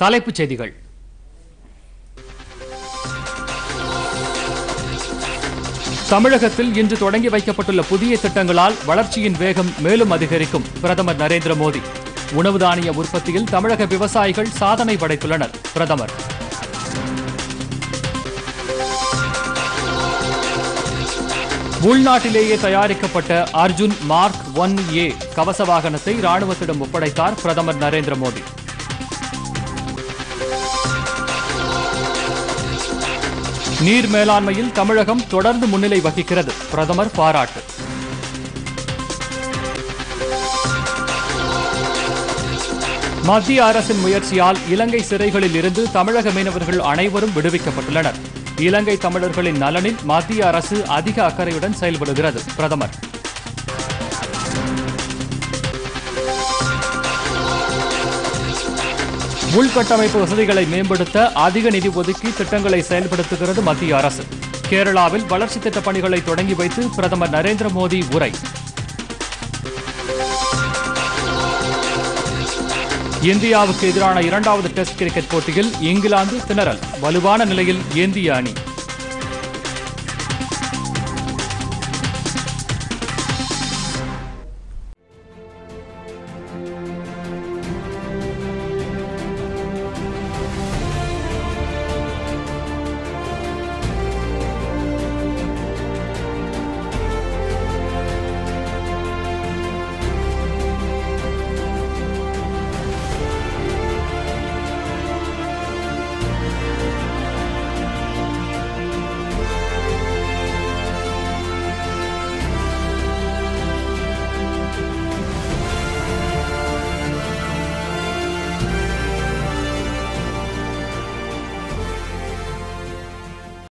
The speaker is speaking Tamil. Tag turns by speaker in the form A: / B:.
A: தலைப்புச் செய்திகள் தமிழகத்தில் இன்று தொடங்கி வைக்கப்பட்டுள்ள புதிய திட்டங்களால் வளர்ச்சியின் வேகம் மேலும் அதிகரிக்கும் பிரதமர் நரேந்திர மோடி உணவு தானிய உற்பத்தியில் தமிழக விவசாயிகள் சாதனை படைத்துள்ளனர் பிரதமர் உள்நாட்டிலேயே தயாரிக்கப்பட்ட அர்ஜுன் மார்க் ஒன் ஏ கவச வாகனத்தை ராணுவத்திடம் ஒப்படைத்தார் பிரதமர் நரேந்திர மோடி நீர் மேலாண்மையில் தமிழகம் தொடர்ந்து முன்னிலை வகிக்கிறது பிரதமர் பாராட்டு மத்திய அரசின் முயற்சியால் இலங்கை சிறைகளில் இருந்து தமிழக மீனவர்கள் அனைவரும் விடுவிக்கப்பட்டுள்ளனர் இலங்கை தமிழர்களின் நலனில் மத்திய அரசு அதிக அக்கறையுடன் செயல்படுகிறது பிரதமர் உள்கட்டமைப்பு வசதிகளை மேம்படுத்த அதிக நிதி ஒதுக்கி திட்டங்களை செயல்படுத்துகிறது மத்திய அரசு கேரளாவில் வளர்ச்சி திட்டப் பணிகளை தொடங்கி வைத்து பிரதமர் நரேந்திர மோடி உரை இந்தியாவுக்கு எதிரான இரண்டாவது டெஸ்ட் கிரிக்கெட் போட்டியில் இங்கிலாந்து திணறல் வலுவான நிலையில் இந்திய அணி